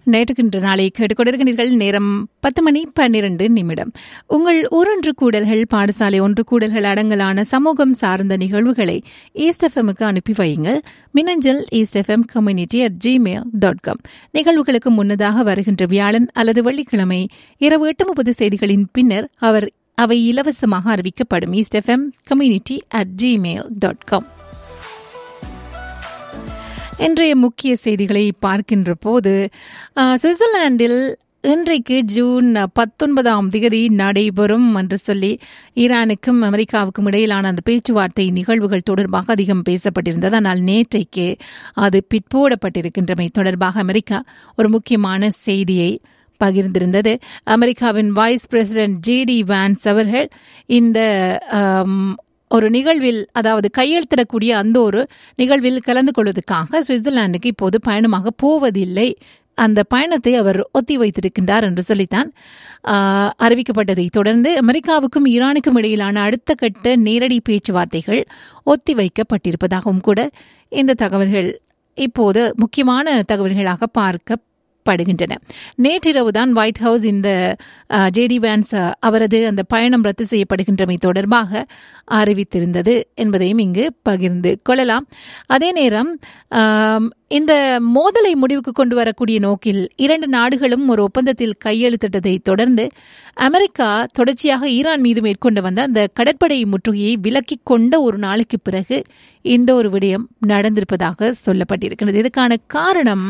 நேற்றுக்கின்ற நாளை கேட்டுக்கொண்டிருக்கிறீர்கள் நேரம் பத்து மணி பன்னிரண்டு நிமிடம் உங்கள் ஊரொன்று கூடல்கள் பாடசாலை ஒன்று கூடல்கள் அடங்கலான சமூகம் சார்ந்த நிகழ்வுகளை ஈஸ்ட் எஃப்எம்முக்கு அனுப்பி வையுங்கள் மினஞ்சல் East FM community at Gmail dot com நிகழ்வுகளுக்கு முன்னதாக வருகின்ற வியாழன் அல்லது வெள்ளிக்கிழமை இரவு எட்டு முப்பது செய்திகளின் பின்னர் அவர் அவை இலவசமாக அறிவிக்கப்படும் East FM community at Gmail dot com இன்றைய முக்கிய செய்திகளை பார்க்கின்ற போது அஹ், சுவிட்சர்லாந்தில் இன்றைக்கு ஜூன் பத்தொன்பதாம் தேதி நடைபெறும் என்று சொல்லி ஈரானுக்கும் அமெரிக்காவுக்கும் இடையிலான அந்த பேச்சுவார்த்தை நிகழ்வுகள் தொடர்பாக அதிகம் பேசப்பட்டிருந்தது ஆனால் நேற்றைக்கு அது பிற்போடப்பட்டிருக்கின்றமை தொடர்பாக அமெரிக்கா ஒரு முக்கியமான செய்தியை பகிர்ந்திருந்தது அமெரிக்காவின் வைஸ் பிரசிடென்ட் ஜேடி வான்ஸ் அவர்கள் இந்த ஆம், ஒரு நிகழ்வில் அதாவது கையெழுத்திடக்கூடிய அந்த ஒரு நிகழ்வில் கலந்து கொள்வதற்காக சுவிட்சர்லாந்துக்கு இப்போது பயணமாக போவதில்லை அந்த பயணத்தை அவர் ஒத்தி வைத்திருக்கின்றார் என்று சொல்லித்தான் ஆஹ், அறிவிக்கப்பட்டதை தொடர்ந்து அமெரிக்காவுக்கும் ஈரானுக்கும் இடையிலான அடுத்த கட்ட நேரடி பேச்சுவார்த்தைகள் ஒத்தி வைக்கப்பட்டிருப்பதாகவும் கூட இந்த தகவல்கள் இப்போது முக்கியமான தகவல்களாக பார்க்க படுகின்றன நேற்றிரவுதான் ஒயிட் ஹவுஸ் இந்த ஜேடி வேன்ஸ் அஹ், அவரது அந்த பயணம் ரத்து செய்யப்படுகின்றமை தொடர்பாக அறிவித்திருந்தது என்பதையும் இங்கு பகிர்ந்து கொள்ளலாம் அதே நேரம் ஆம், இந்த மோதலை முடிவுக்கு கொண்டு வரக்கூடிய நோக்கில் இரண்டு நாடுகளும் ஒரு ஒப்பந்தத்தில் கையெழுத்திட்டதை தொடர்ந்து அமெரிக்கா தொடர்ச்சியாக ஈரான் மீது மேற்கொண்டு வந்த அந்த கடற்படை முற்றுகையை விலக்கிக் கொண்ட ஒரு நாளுக்கு பிறகு இந்த ஒரு விடயம் நடந்திருப்பதாக சொல்லப்பட்டிருக்கிறது இதுக்கான காரணம்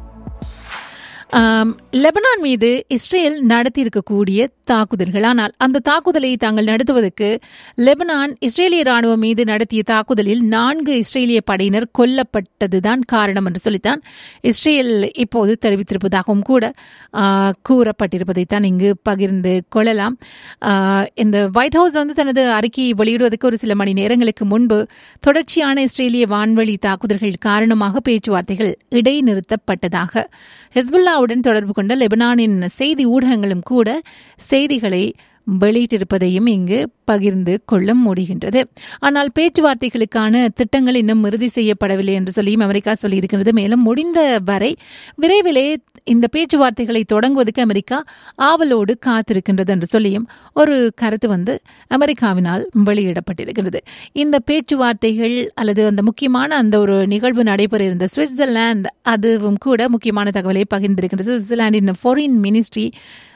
ஆம், லெபனான் மீது இஸ்ரேல் நடத்தியிருக்கக்கூடிய தாக்குதல்கள் ஆனால் அந்த தாக்குதலை தாங்கள் நடத்துவதற்கு லெபனான் இஸ்ரேலிய ராணுவம் மீது நடத்திய தாக்குதலில் நான்கு இஸ்ரேலிய படையினர் கொல்லப்பட்டதுதான் காரணம் என்று சொல்லித்தான் இஸ்ரேல் இப்போது தெரிவித்திருப்பதாகவும் கூட ஆ, கூறப்பட்டிருப்பதைத்தான் இங்கு பகிர்ந்து கொள்ளலாம் ஆ, இந்த ஒயிட் ஹவுஸ் வந்து தனது அறிக்கையை வெளியிடுவதற்கு ஒரு சில மணி நேரங்களுக்கு முன்பு தொடர்ச்சியான இஸ்ரேலிய வான்வழி தாக்குதல்கள் காரணமாக பேச்சுவார்த்தைகள் இடைநிறுத்தப்பட்டதாக ஹெஸ்புல்லாவுடன் தொடர்பு கொண்ட லெபனானின் செய்தி ஊடகங்களும் கூட செய்திகளை வெளியிட்டிருப்பதையும் இங்கு பகிர்ந்து கொள்ள முடிகின்றது ஆனால் பேச்சுவார்த்தைகளுக்கான திட்டங்கள் இன்னும் இறுதி செய்யப்படவில்லை என்று சொல்லியும் அமெரிக்கா சொல்லியிருக்கிறது மேலும் முடிந்த வரை விரைவிலே இந்த பேச்சுவார்த்தைகளை தொடங்குவதற்கு அமெரிக்கா ஆவலோடு காத்திருக்கின்றது என்று சொல்லியும் ஒரு கருத்து வந்து அமெரிக்காவினால் வெளியிடப்பட்டிருக்கிறது இந்த பேச்சுவார்த்தைகள் அல்லது அந்த முக்கியமான அந்த ஒரு நிகழ்வு நடைபெற இருந்த சுவிட்சர்லாந்து அதுவும் கூட முக்கியமான தகவலை பகிர்ந்திருக்கிறது சுவிட்சர்லாந்தின் ஃபாரின் மினிஸ்ட்ரி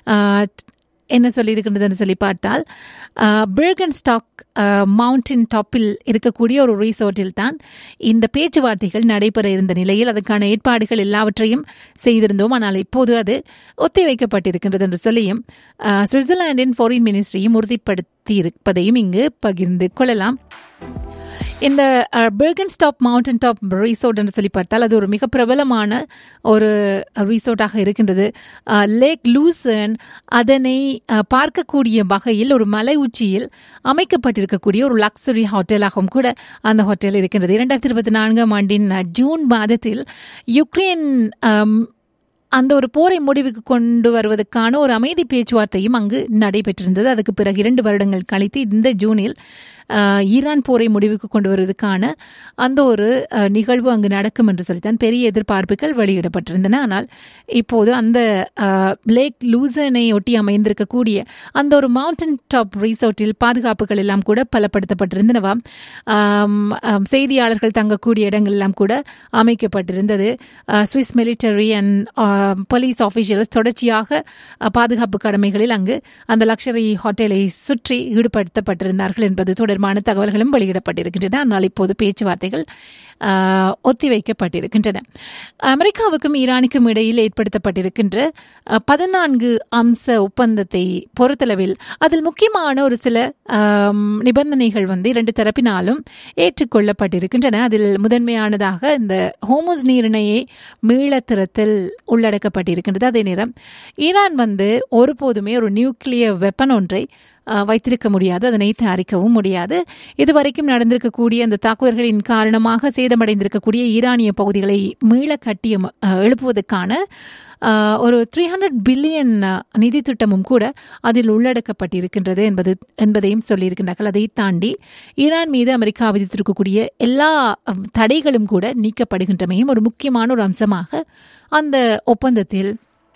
என்ன சொல்லியிருக்கின்றதுன்னு சொல்லி பார்த்தால் பிர்கன் ஸ்டாக் மவுண்டின் டாப்பில் இருக்கக்கூடிய ஒரு ரிசோர்ட்டில் தான் இந்த பேச்சுவார்த்தைகள் நடைபெற இருந்த நிலையில் அதுக்கான ஏற்பாடுகள் எல்லாவற்றையும் செய்திருந்தோம் ஆனால் இப்போது அது ஒத்தி வைக்கப்பட்டிருக்கின்றது என்று சொல்லியும் அஹ், சுவிட்சர்லாந்தின் ஃபாரின் மினிஸ்ட்ரியும் உறுதிப்படுத்தி இருப்பதையும் இங்கு பகிர்ந்து கொள்ளலாம் இந்த Burgenstock mountain top resort என்று சொல்லி பார்த்தால் அது ஒரு மிக பிரபலமான ஒரு ரிசோர்ட்டாக இருக்கின்றது லேக் லூசன் அதனை அஹ், பார்க்கக்கூடிய வகையில் ஒரு மலை உச்சியில் அமைக்கப்பட்டிருக்கக்கூடிய ஒரு லக்ஸரி ஹோட்டலாகவும் கூட அந்த ஹோட்டல் இருக்கின்றது இரண்டாயிரத்தி இருபத்தி நான்காம் ஆண்டின் அஹ், ஜூன் மாதத்தில் யுக்ரைன் அம், அந்த ஒரு போரை முடிவுக்கு கொண்டு வருவதற்கான ஒரு அமைதி பேச்சுவார்த்தையும் அங்கு நடைபெற்றிருந்தது அதுக்கு பிறகு இரண்டு வருடங்கள் கழித்து இந்த ஜூனில் ஆஹ், ஈரான் போரை முடிவுக்கு கொண்டு வருவதற்கான அந்த ஒரு ஆஹ், நிகழ்வு அங்கு நடக்கும் என்று சொல்லித்தான் பெரிய எதிர்பார்ப்புகள் வெளியிடப்பட்டிருந்தன ஆனால் இப்போது அந்த ஆஹ், லேக் லூசனை ஒட்டி அமைந்திருக்கக்கூடிய அந்த ஒரு மவுண்டன் டாப் ரிசோர்ட்டில் பாதுகாப்புகள் எல்லாம் கூட பலப்படுத்தப்பட்டிருந்தனவாம் ஆம், ஆம், செய்தியாளர்கள் தங்கக்கூடிய இடங்கள் எல்லாம் கூட அமைக்கப்பட்டிருந்தது ஆஹ், Swiss military and police officials தொடர்ச்சியாக ஆஹ், பாதுகாப்பு கடமைகளில் அங்கு அந்த லக்ஷரி ஹோட்டலை சுற்றி ஈடுபடுத்தப்பட்டிருந்தார்கள் என்பது தொடர்பான தகவல்களும் வெளியிடப்பட்டிருக்கின்றன ஆனால் இப்போது பேச்சுவார்த்தைகள் ஆஹ், ஒத்திவைக்கப்பட்டிருக்கின்றன அமெரிக்காவுக்கும் ஈரானுக்கும் இடையில் ஏற்படுத்தப்பட்டிருக்கின்ற ஆஹ், பதினான்கு அம்ச ஒப்பந்தத்தை பொறுத்தளவில் அதில் முக்கியமான ஒரு சில ஆம், நிபந்தனைகள் வந்து இரண்டு தரப்பினாலும் ஏற்றுக்கொள்ளப்பட்டிருக்கின்றன அதில் முதன்மையானதாக இந்த ஹோமோஸ் நீரிணையை மீளத்திறத்தில் உள்ளடக்கப்பட்டிருக்கின்றது அதே நேரம் ஈரான் வந்து ஒருபோதுமே ஒரு நியூக்ளியர் வெப்பன் ஒன்றை அஹ், வைத்திருக்க முடியாது அதனை தயாரிக்கவும் முடியாது இதுவரைக்கும் நடந்திருக்கக்கூடிய அந்த தாக்குதல்களின் காரணமாக சேதமடைந்திருக்கக்கூடிய ஈரானிய பகுதிகளை மீள கட்டிய எழுப்புவதற்கான அஹ், ஒரு த்ரீ ஹண்ட்ரட் பில்லியன் நிதி திட்டமும் கூட அதில் உள்ளடக்கப்பட்டிருக்கின்றது என்பது என்பதையும் சொல்லியிருக்கின்றார்கள் அதை தாண்டி ஈரான் மீது அமெரிக்கா விதித்திருக்கக்கூடிய எல்லா அஹ், தடைகளும் கூட நீக்கப்படுகின்றமையும் ஒரு முக்கியமான ஒரு அம்சமாக அந்த ஒப்பந்தத்தில்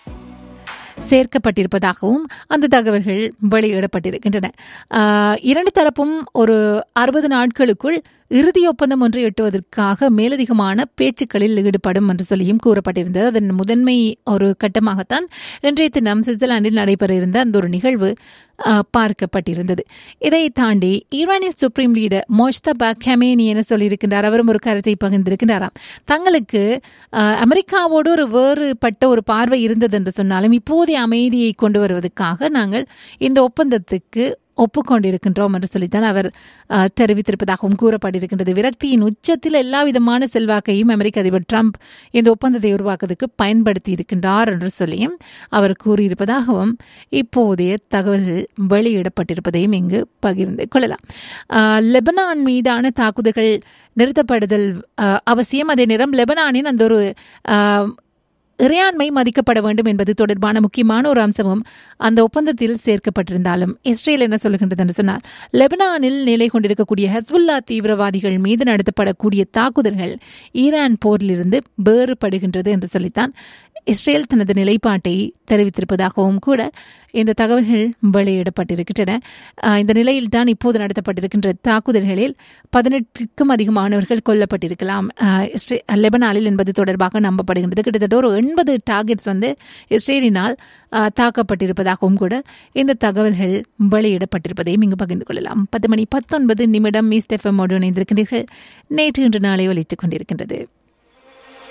சேர்க்கப்பட்டிருப்பதாகவும் அந்த தகவல்கள் வெளியிடப்பட்டிருக்கின்றன ஆஹ், இரண்டு தரப்பும் ஒரு அறுபது நாட்களுக்குள் இறுதி ஒப்பந்தம் ஒன்றை எட்டுவதற்காக மேலதிகமான பேச்சுக்களில் ஈடுபடும் என்று சொல்லியும் கூறப்பட்டிருந்தது அதன் முதன்மை ஒரு கட்டமாகத்தான் இன்றைய தினம் சுவிட்சர்லாந்தில் நடைபெற இருந்த அந்த ஒரு நிகழ்வு ஆஹ், பார்க்கப்பட்டிருந்தது இதை தாண்டி ஈரானிய சுப்ரீம் லீடர் மோஷ்தபா கமேனி என சொல்லியிருக்கின்றார் அவரும் ஒரு கருத்தை பகிர்ந்திருக்கின்றாராம் தங்களுக்கு ஆஹ், அமெரிக்காவோடு ஒரு வேறுபட்ட ஒரு பார்வை இருந்தது என்று சொன்னாலும் இப்போதைய அமைதியை கொண்டு வருவதற்காக நாங்கள் இந்த ஒப்பந்தத்துக்கு ஒப்புக்கொண்டிருக்கின்றோம் என்று சொல்லித்தான் அவர் ஆஹ், தெரிவித்திருப்பதாகவும் கூறப்பட்டிருக்கின்றது விரக்தியின் உச்சத்தில் எல்லா விதமான செல்வாக்கையும் அமெரிக்க அதிபர் ட்ரம்ப் இந்த ஒப்பந்தத்தை உருவாக்குவதற்கு பயன்படுத்தி இருக்கின்றார் என்று சொல்லியும் அவர் கூறியிருப்பதாகவும் இப்போதைய தகவல்கள் வெளியிடப்பட்டிருப்பதையும் இங்கு பகிர்ந்து கொள்ளலாம் ஆஹ், லெபனான் மீதான தாக்குதல்கள் நிறுத்தப்படுதல் ஆஹ், அவசியம் அதே நேரம் லெபனானின் அந்த ஒரு ஆஹ், இறையாண்மை மதிக்கப்பட வேண்டும் என்பது தொடர்பான முக்கியமான ஒரு அம்சமும் அந்த ஒப்பந்தத்தில் சேர்க்கப்பட்டிருந்தாலும் இஸ்ரேல் என்ன சொல்லுகின்றது என்று சொன்னால் லெபனானில் நிலை கொண்டிருக்கக்கூடிய ஹஸ்புல்லா தீவிரவாதிகள் மீது நடத்தப்படக்கூடிய தாக்குதல்கள் ஈரான் போரிலிருந்து வேறுபடுகின்றது என்று சொல்லித்தான் இஸ்ரேல் தனது நிலைப்பாட்டை தெரிவித்திருப்பதாகவும் கூட இந்த தகவல்கள் வெளியிடப்பட்டிருக்கின்றன ஆஹ் இந்த நிலையில் தான் இப்போது நடத்தப்பட்டிருக்கின்ற தாக்குதல்களில் பதினெட்டுக்கும் அதிகமானவர்கள் கொல்லப்பட்டிருக்கலாம் ஆஹ் இஸ்ரே- லெபனானில் என்பது தொடர்பாக நம்பப்படுகின்றது கிட்டத்தட்ட ஒரு எண்பது டார்கெட்ஸ் வந்து இஸ்ரேலினால் ஆஹ் தாக்கப்பட்டிருப்பதாகவும் கூட இந்த தகவல்கள் வெளியிடப்பட்டிருப்பதையும் இங்கு பகிர்ந்து கொள்ளலாம் பத்து மணி பத்தொன்பது நிமிடம் மீஸ்ட் எஃப்எம்மோடு இணைந்திருக்கின்றீர்கள் நேற்று இன்று நாளை ஒலித்துக் கொண்டிருக்கின்றது